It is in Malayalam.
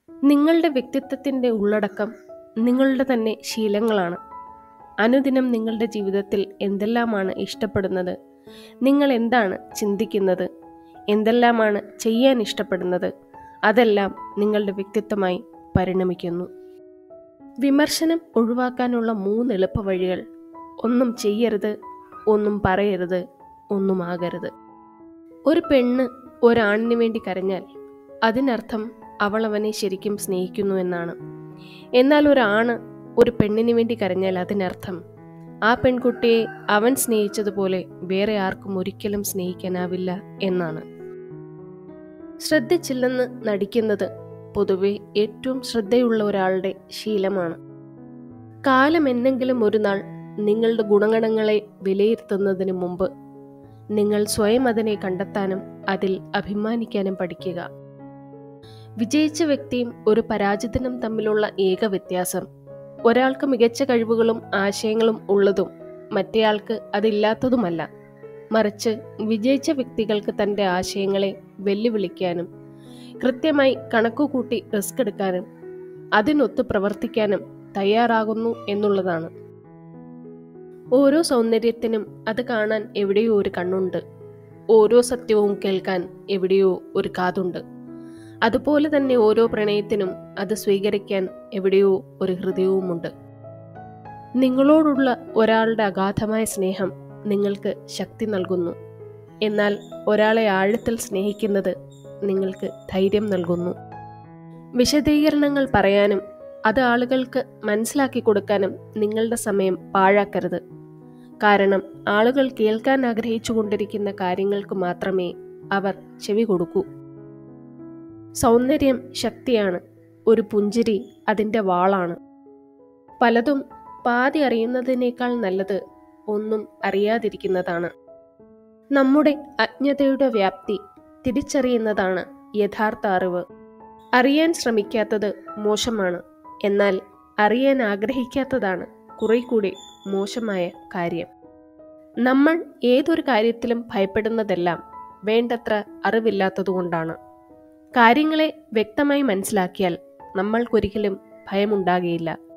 നിങ്ങളുടെ വ്യക്തിത്വത്തിൻ്റെ ഉള്ളടക്കം നിങ്ങളുടെ തന്നെ ശീലങ്ങളാണ് അനുദിനം നിങ്ങളുടെ ജീവിതത്തിൽ എന്തെല്ലാമാണ് ഇഷ്ടപ്പെടുന്നത് നിങ്ങൾ എന്താണ് ചിന്തിക്കുന്നത് എന്തെല്ലാമാണ് ചെയ്യാൻ ഇഷ്ടപ്പെടുന്നത് അതെല്ലാം നിങ്ങളുടെ വ്യക്തിത്വമായി പരിണമിക്കുന്നു വിമർശനം ഒഴിവാക്കാനുള്ള മൂന്ന് എളുപ്പ വഴികൾ ഒന്നും ചെയ്യരുത് ഒന്നും പറയരുത് ഒന്നുമാകരുത് ഒരു പെണ്ണ് ഒരാണിന് വേണ്ടി കരഞ്ഞാൽ അതിനർത്ഥം അവൾ അവനെ ശരിക്കും സ്നേഹിക്കുന്നു എന്നാണ് എന്നാൽ ഒരാണ് ഒരു പെണ്ണിന് വേണ്ടി കരഞ്ഞാൽ അതിനർത്ഥം ആ പെൺകുട്ടിയെ അവൻ സ്നേഹിച്ചതുപോലെ വേറെ ആർക്കും ഒരിക്കലും സ്നേഹിക്കാനാവില്ല എന്നാണ് ശ്രദ്ധിച്ചില്ലെന്ന് നടിക്കുന്നത് പൊതുവെ ഏറ്റവും ശ്രദ്ധയുള്ള ഒരാളുടെ ശീലമാണ് കാലം എന്നെങ്കിലും ഒരു നാൾ നിങ്ങളുടെ ഗുണഗണങ്ങളെ വിലയിരുത്തുന്നതിന് മുമ്പ് നിങ്ങൾ സ്വയം അതിനെ കണ്ടെത്താനും അതിൽ അഭിമാനിക്കാനും പഠിക്കുക വിജയിച്ച വ്യക്തിയും ഒരു പരാജിതനും തമ്മിലുള്ള ഏക വ്യത്യാസം ഒരാൾക്ക് മികച്ച കഴിവുകളും ആശയങ്ങളും ഉള്ളതും മറ്റേയാൾക്ക് അതില്ലാത്തതുമല്ല മറിച്ച് വിജയിച്ച വ്യക്തികൾക്ക് തൻ്റെ ആശയങ്ങളെ വെല്ലുവിളിക്കാനും കൃത്യമായി കണക്കുകൂട്ടി റിസ്ക് എടുക്കാനും അതിനൊത്ത് പ്രവർത്തിക്കാനും തയ്യാറാകുന്നു എന്നുള്ളതാണ് ഓരോ സൗന്ദര്യത്തിനും അത് കാണാൻ എവിടെയോ ഒരു കണ്ണുണ്ട് ഓരോ സത്യവും കേൾക്കാൻ എവിടെയോ ഒരു കാതുണ്ട് അതുപോലെ തന്നെ ഓരോ പ്രണയത്തിനും അത് സ്വീകരിക്കാൻ എവിടെയോ ഒരു ഹൃദയവുമുണ്ട് നിങ്ങളോടുള്ള ഒരാളുടെ അഗാധമായ സ്നേഹം നിങ്ങൾക്ക് ശക്തി നൽകുന്നു എന്നാൽ ഒരാളെ ആഴത്തിൽ സ്നേഹിക്കുന്നത് നിങ്ങൾക്ക് ധൈര്യം നൽകുന്നു വിശദീകരണങ്ങൾ പറയാനും അത് ആളുകൾക്ക് മനസ്സിലാക്കി കൊടുക്കാനും നിങ്ങളുടെ സമയം പാഴാക്കരുത് കാരണം ആളുകൾ കേൾക്കാൻ ആഗ്രഹിച്ചു കൊണ്ടിരിക്കുന്ന കാര്യങ്ങൾക്ക് മാത്രമേ അവർ ചെവി കൊടുക്കൂ സൗന്ദര്യം ശക്തിയാണ് ഒരു പുഞ്ചിരി അതിൻ്റെ വാളാണ് പലതും പാതി അറിയുന്നതിനേക്കാൾ നല്ലത് ഒന്നും അറിയാതിരിക്കുന്നതാണ് നമ്മുടെ അജ്ഞതയുടെ വ്യാപ്തി തിരിച്ചറിയുന്നതാണ് യഥാർത്ഥ അറിവ് അറിയാൻ ശ്രമിക്കാത്തത് മോശമാണ് എന്നാൽ അറിയാൻ ആഗ്രഹിക്കാത്തതാണ് കുറെ കൂടി മോശമായ കാര്യം നമ്മൾ ഏതൊരു കാര്യത്തിലും ഭയപ്പെടുന്നതെല്ലാം വേണ്ടത്ര അറിവില്ലാത്തതുകൊണ്ടാണ് കാര്യങ്ങളെ വ്യക്തമായി മനസ്സിലാക്കിയാൽ നമ്മൾക്കൊരിക്കലും ഭയമുണ്ടാകുകയില്ല